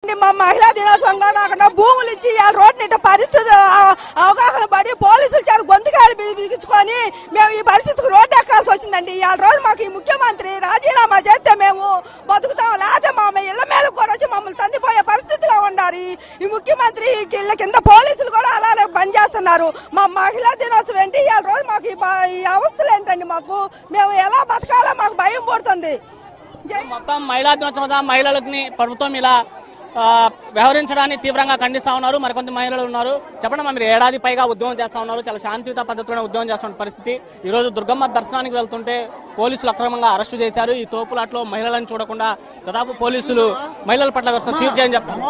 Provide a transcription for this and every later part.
అండి మా మహిళా దినోత్సవంగా కాకుండా భూములు ఇచ్చి ఆ రోడ్డు ఇట్ట పరిస్థితి ఆ- అవగాహన పడి పోలీసులు చేత గొంతుకాయలు బి- బిగించుకొని మేము ఈ పరిస్థితికి రోడ్డు ఎక్కాల్సి వచ్చిందండి ఇవాళ రోజు మాకు ఈ ముఖ్యమంత్రి రాజీనామా చేస్తే మేము బతుకుతాం లేకపోతే మా ఇళ్ళ మీద కూడా వచ్చి మమ్మల్ని తందిపోయే పరిస్థితిలో ఉన్నారు ఈ- ఈ ముఖ్యమంత్రి ఇళ్ళ కింద పోలీసులు కూడా అలానే పనిచేస్తున్నారు మా మహిళా దినోత్సవం ఏంటి ఇవాళ రోజు మాకు ఈ బ- ఈ అవస్థలు ఏంటండి మాకు మేము ఎలా బతకాలో మాకు భయం పుడుతుంది జై మొత్తం మహిళా దినోత్సవం వద్ద మహిళలని ప్రభుత్వం ఇలా ఆ, వ్యవహరించడాన్ని తీవ్రంగా ఖండిస్తా ఉన్నారు మరికొంత మహిళలు ఉన్నారు చెప్పండి అమ్మా, మీరు ఏడాది పైగా ఉద్యమం చేస్తా ఉన్నారు చాలా శాంతియుత పద్ధతిలోనే ఉద్యమం చేస్తున్న పరిస్థితి ఈ రోజు దుర్గమ్మ దర్శనానికి వెళ్తుంటే పోలీసులు అక్రమంగా అరెస్టు చేశారు ఈ తోపులాట్లో మహిళలను చూడకుండా దాదాపు పోలీసులు మహిళల పట్ల వరుస తీర్పు అని చెప్తారు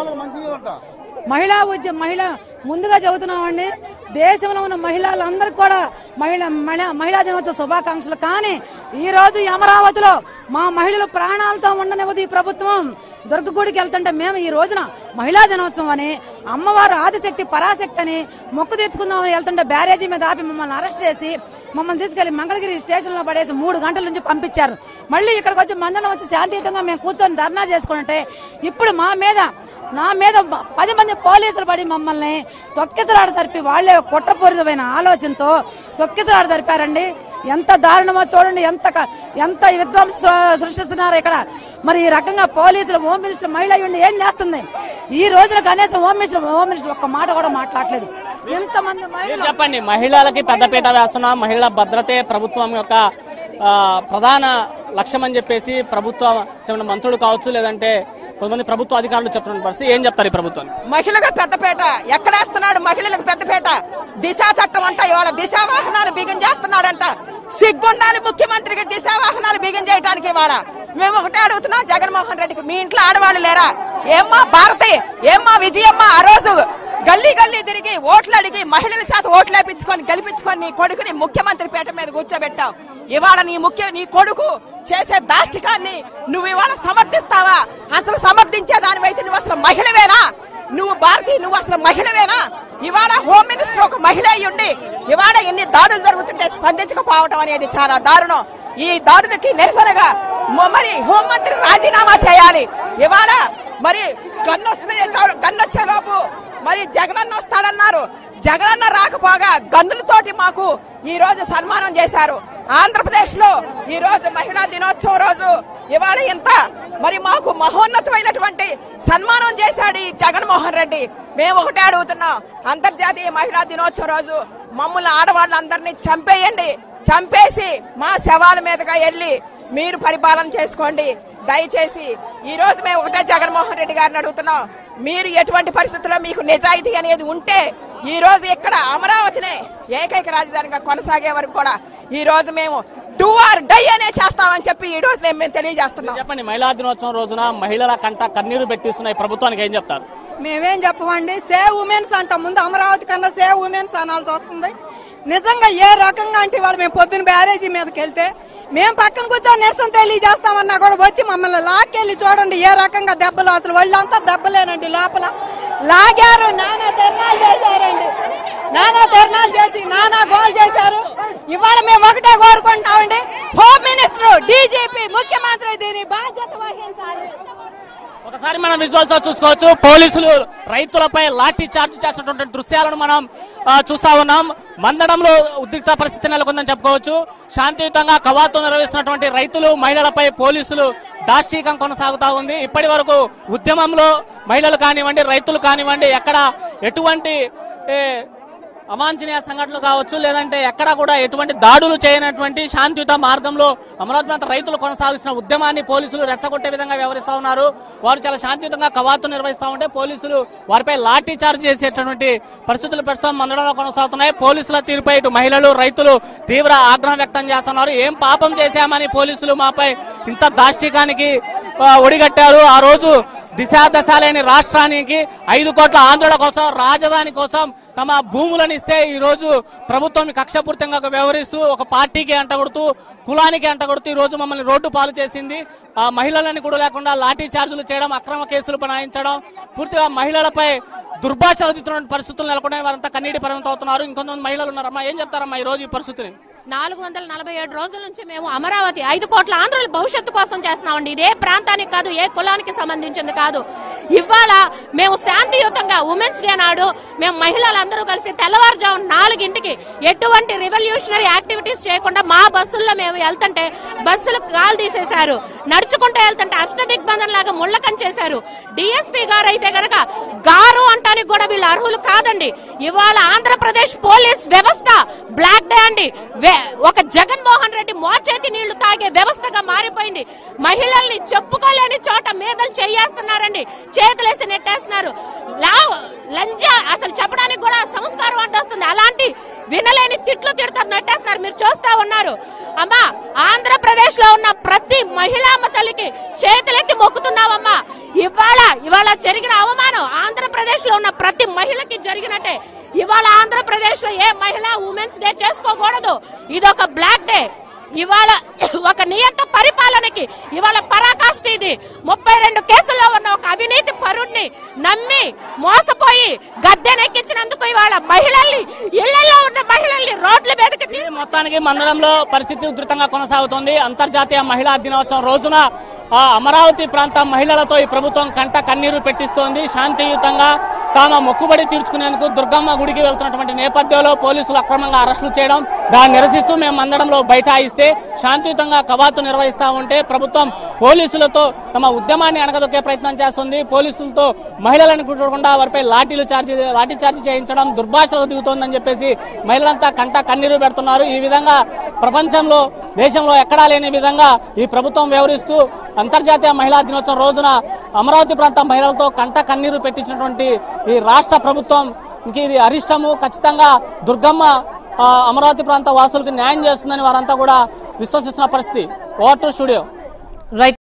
మహిళా ఉద్యమ మహిళ ముందుగా చెబుతున్నామండి దేశంలో ఉన్న మహిళలందరికీ కూడా మహిళ మహిళా మహిళా దినోత్సవ శుభాకాంక్షలు కానీ ఈ రోజు ఈ అమరావతిలో మా మహిళలు ప్రాణాలతో ఉండనివ్వదు ఈ ప్రభుత్వం దుర్గగుడికి వెళ్తుంటే మేము ఈ రోజున మహిళా దినోత్సవం అని అమ్మవారు ఆదిశక్తి పరాశక్తి అని మొక్కు తెచ్చుకుందామని వెళ్తుంటే బ్యారేజీ మీద ఆపి మమ్మల్ని అరెస్ట్ చేసి మమ్మల్ని తీసుకెళ్లి మంగళగిరి స్టేషన్ లో పడేసి మూడు గంటల నుంచి పంపించారు మళ్ళీ ఇక్కడికి వచ్చి మందనం వచ్చి శాంతియుతంగా మేము కూర్చొని ధర్నా చేసుకుంటే ఇప్పుడు మా మీద నా మీద మ- పది మంది పోలీసులు పడి మమ్మల్ని తొక్కిసలాడ జరిపి వాళ్లే కుట్రపూరితమైన ఆలోచనతో తొక్కిసలాడ జరిపారండి ఎంత దారుణమో చూడండి ఎంత క- ఎంత విధ్వంస సృష్టిస్తున్నారు ఇక్కడ మరి ఈ రకంగా పోలీసులు హోమ్ మినిస్టర్ మహిళ అయ్యి ఉండి ఏం చేస్తుంది ఈ రోజున కనీసం హోమ్ మినిస్టర్ హోమ్ మినిస్టర్ ఒక్క మాట కూడా మాట్లాడలేదు ఎంతమంది మీరు మహిళలు చెప్పండి మహిళలకి పెద్దపీట వేస్తున్న మహిళల భద్రతే ప్రభుత్వం యొక్క ఆ, ప్రధాన లక్ష్యం అని చెప్పేసి ప్రభుత్వ చెందిన మంత్రులు కావచ్చు లేదంటే కొంతమంది ప్రభుత్వ అధికారులు చెప్తున్న పరిస్థితి ఏం చెప్తారు ఈ ప్రభుత్వం మహిళలకు పెద్దపేట ఎక్కడేస్తున్నాడు మహిళలకు పెద్దపేట దిశ చట్టం అంట ఇవాళ దిశ వాహనాలు బిగిన చేస్తున్నాడంట సిగ్గుండాలి ముఖ్యమంత్రికి దిశ వాహనాలు బిగిన చేయడానికి ఇవాళ మేము ఒకటే అడుగుతున్నాం జగన్మోహన్ రెడ్డికి మీ ఇంట్లో ఆడవాళ్ళు లేరా ఏమ్మా భారతి ఏమ్మా విజయమ్మ ఆ రోజు గల్లీ గల్లీ తిరిగి ఓట్లు అడిగి మహిళల చేత ఓట్లు వేపించుకొని గెలిపించుకొని నీ కొడుకుని ముఖ్యమంత్రి పీట మీద కూర్చోబెట్టావు ఇవాళ నీ ముఖ్య నీ కొడుకు చేసే దాష్టికాన్ని నువ్వు ఇవాళ సమర్థిస్తావా అసలు సమర్థించే దానివైతే నువ్వు అసలు మహిళవేనా నువ్వు భారతి నువ్వు అసలు మహిళవేనా ఇవాళ హోమ్ మినిస్టర్ ఒక మహిళ అయి ఉండి ఇవాళ ఎన్ని దాడులు జరుగుతుంటే స్పందించకపోవడం అనేది చాలా దారుణం ఈ దాడులకి నిరసనగా మ- మరి హోంమంత్రి రాజీనామా చేయాలి ఇవాళ మరి గన్ను వస్తే గన్ను వచ్చే లోపు మరి జగనన్న వస్తాడన్నారు జగనన్న రాకపోగా గన్నులతోటి మాకు ఈ రోజు సన్మానం చేశారు ఆంధ్రప్రదేశ్ లో ఈ రోజు మహిళా దినోత్సవం రోజు ఇవాళ ఇంత మరి మాకు మహోన్నతమైనటువంటి సన్మానం చేశాడు ఈ జగన్మోహన్ రెడ్డి మేము ఒకటే అడుగుతున్నాం అంతర్జాతీయ మహిళా దినోత్సవం రోజు మమ్మల్ని ఆడవాళ్ళందరినీ చంపేయండి చంపేసి మా శవాల మీదుగా వెళ్ళి మీరు పరిపాలన చేసుకోండి దయచేసి ఈ రోజు మేము ఒకటే జగన్మోహన్ రెడ్డి గారిని అడుగుతున్నాం మీరు ఎటువంటి పరిస్థితుల్లో మీకు నిజాయితీ అనేది ఉంటే ఈ రోజు ఇక్కడ అమరావతినే ఏకైక రాజధానిగా కొనసాగే వరకు కూడా ఈ రోజు మేము డూ ఆర్ డై అనే చేస్తామని చెప్పి ఈ రోజు నేను మేము తెలియజేస్తున్నాం చెప్పండి మహిళా దినోత్సవం రోజున మహిళల కంట కన్నీరు పెట్టిస్తున్న ఈ ప్రభుత్వానికి ఏం చెప్తారు మేమేం చెప్పమండి సేవ్ ఉమెన్స్ అంట ముందు అమరావతి కన్నా సేవ్ ఉమెన్స్ అనాల్సి వస్తుంది నిజంగా ఏ రకంగా అంటే వాళ్ళు మేము పొద్దున్న బ్యారేజీ మీదకి వెళ్తే మేము పక్కన కూర్చొని నిరసన తెలియజేస్తామన్నా కూడా వచ్చి మమ్మల్ని లాక్కెళ్ళి చూడండి ఏ రకంగా దెబ్బలు అసలు వాళ్ళంతా దెబ్బలేనండి లోపల లాగారు నానా ధర్నాలు చేశారండి నానా ధర్నాలు చేసి నానా గోల్ చేశారు ఇవాళ మేము ఒకటే కోరుకుంటామండి హోమ్ మినిస్టర్ డీజీపీ ముఖ్యమంత్రి దీని బాధ్యత వహించాలి ఒకసారి మనం విజువల్స్ చూసుకోవచ్చు పోలీసులు రైతులపై లాఠీ చార్జ్ చేస్తున్నటువంటి దృశ్యాలను మనం ఆ, చూస్తా ఉన్నాం మందడంలో ఉద్రిక్త పరిస్థితి నెలకొందని చెప్పుకోవచ్చు శాంతియుతంగా కవాతు నిర్వహిస్తున్నటువంటి రైతులు మహిళలపై పోలీసులు దాష్టీకం కొనసాగుతా ఉంది ఇప్పటి వరకు ఉద్యమంలో మహిళలు కానివ్వండి రైతులు కానివ్వండి ఎక్కడ ఎటువంటి ఏ, అవాంఛనీయ సంఘటనలు కావచ్చు లేదంటే ఎక్కడ కూడా ఎటువంటి దాడులు చేయనటువంటి శాంతియుత మార్గంలో అమరావతి ప్రాంత రైతులు కొనసాగిస్తున్న ఉద్యమాన్ని పోలీసులు రెచ్చగొట్టే విధంగా వ్యవహరిస్తా ఉన్నారు వారు చాలా శాంతియుతంగా కవాతు నిర్వహిస్తా ఉంటే పోలీసులు వారిపై లాఠీ చార్జ్ చేసేటటువంటి పరిస్థితులు ప్రస్తుతం మందడంలో కొనసాగుతున్నాయి పోలీసుల తీరుపై ఇటు మహిళలు రైతులు తీవ్ర ఆగ్రహం వ్యక్తం చేస్తున్నారు ఏం పాపం చేశామని పోలీసులు మాపై ఇంత దాష్టికానికి ఆ, ఒడిగట్టారు ఆ రోజు దిశా దశ లేని రాష్ట్రానికి ఐదు కోట్ల ఆంధ్రుల కోసం రాజధాని కోసం తమ భూములను ఇస్తే ఈ రోజు ప్రభుత్వం కక్షపూర్తంగా వ్యవహరిస్తూ ఒక పార్టీకి అంటగొడుతూ కులానికి అంటగొడుతూ ఈ రోజు మమ్మల్ని రోడ్డు పాలు చేసింది ఆ మహిళలని కూడా లేకుండా లాఠీ చార్జీలు చేయడం అక్రమ కేసులు బనాయించడం పూర్తిగా మహిళలపై దుర్భాష వదులుతున్న పరిస్థితులు నెలకొనే వారంతా కన్నీటి పరిమితం అవుతున్నారు ఇంకొంతమంది మహిళలు ఉన్నారమ్మా ఏం చెప్తారమ్మా ఈ రోజు ఈ పరిస్థితిని నాలుగు వందల నలభై ఏడు రోజుల నుంచి మేము అమరావతి ఐదు కోట్ల ఆంధ్రుల భవిష్యత్తు కోసం చేస్తున్నామండి ఇదే ప్రాంతానికి కాదు ఏ కులానికి సంబంధించింది కాదు ఇవాళ మేము శాంతియుతంగా ఉమెన్స్ డే నాడు మేము మహిళలందరూ కలిసి తెల్లవారుజాము నాలుగింటికి ఎటువంటి రివల్యూషనరీ యాక్టివిటీస్ చేయకుండా మా బస్సుల్లో మేము వెళ్తుంటే బస్సులు గాలి తీసేశారు నడుచుకుంటూ వెళ్తుంటే అష్ట దిగ్బంధన్ లాగా ముళ్ళకం చేశారు డిఎస్పీ గారు అయితే గనక గారు అంటానికి కూడా వీళ్ళు అర్హులు కాదండి ఇవాళ ఆంధ్రప్రదేశ్ పోలీస్ వ్యవస్థ బ్లాక్ డే అండి వే- ఒక జగన్మోహన్ రెడ్డి మోచేతి నీళ్లు తాగే వ్యవస్థగా మారిపోయింది మహిళల్ని చెప్పుకోలేని చోట మీదలు చేయేస్తున్నారండి చేతులేసి నెట్టేస్తున్నారు లా- లంజా అసలు చెప్పడానికి కూడా సంస్కారం అడ్డొస్తుంది అలాంటి వినలేని తిట్లు తిడతారు నెట్టేస్తున్నారు మీరు చూస్తా ఉన్నారు అమ్మా ఆంధ్రప్రదేశ్ లో ఉన్న ప్రతి మహిళామ్మ తల్లికి చేతులెత్తి మొక్కుతున్నావమ్మా ఇవాళ ఇవాళ జరిగిన అవమానం ఆంధ్రప్రదేశ్ లో ఉన్న ప్రతి మహిళకి జరిగినట్టే ఇవాళ ఆంధ్రప్రదేశ్ లో ఏ మహిళ ఉమెన్స్ డే చేసుకోకూడదు ఇదొక బ్లాక్ డే ఇవాళ ఒక నియంత పరిపాలనకి ఇవాళ పరాకాష్ట ఇది ముప్పై రెండు కేసుల్లో ఉన్న ఒక అవినీతి పరుణ్ణి నమ్మి మోసపోయి గద్దెనెక్కించినందుకు ఇవాళ మహిళల్ని ఇళ్లలో ఉన్న మహిళల్ని రోడ్ల మీదకి తీ- ఈ మొత్తానికి మందడంలో పరిస్థితి ఉధృతంగా కొనసాగుతోంది అంతర్జాతీయ మహిళా దినోత్సవం రోజున ఆ అమరావతి ప్రాంత మహిళలతో ఈ ప్రభుత్వం కంట కన్నీరు పెట్టిస్తోంది శాంతియుతంగా తాము మొక్కుబడి తీర్చుకునేందుకు దుర్గమ్మ గుడికి వెళ్తున్నటువంటి నేపథ్యంలో పోలీసులు అక్రమంగా అరెస్టులు చేయడం దాన్ని నిరసిస్తూ మేము మందడంలో బైఠాయిస్తే శాంతియుతంగా కవాతు నిర్వహిస్తా ఉంటే ప్రభుత్వం పోలీసులతో తమ ఉద్యమాన్ని అణగదొక్కే ప్రయత్నం చేస్తుంది పోలీసులతో మహిళలను కూడకుండా వారిపై లాఠీలు చార్జీ లాఠీ చార్జీ చేయించడం దుర్భాషలు దిగుతోందని చెప్పేసి మహిళలంతా కంట కన్నీరు పెడుతున్నారు ఈ విధంగా ప్రపంచంలో దేశంలో ఎక్కడా లేని విధంగా ఈ ప్రభుత్వం వ్యవహరిస్తూ అంతర్జాతీయ మహిళా దినోత్సవం రోజున అమరావతి ప్రాంత మహిళలతో కంట కన్నీరు పెట్టించినటువంటి ఈ రాష్ట్ర ప్రభుత్వం ఇది అరిష్టము ఖచ్చితంగా దుర్గమ్మ ఆ, అమరావతి ప్రాంత వాసులకు న్యాయం చేస్తుందని వారంతా కూడా విశ్వసిస్తున్న పరిస్థితి ఓవర్ టు స్టూడియో రైట్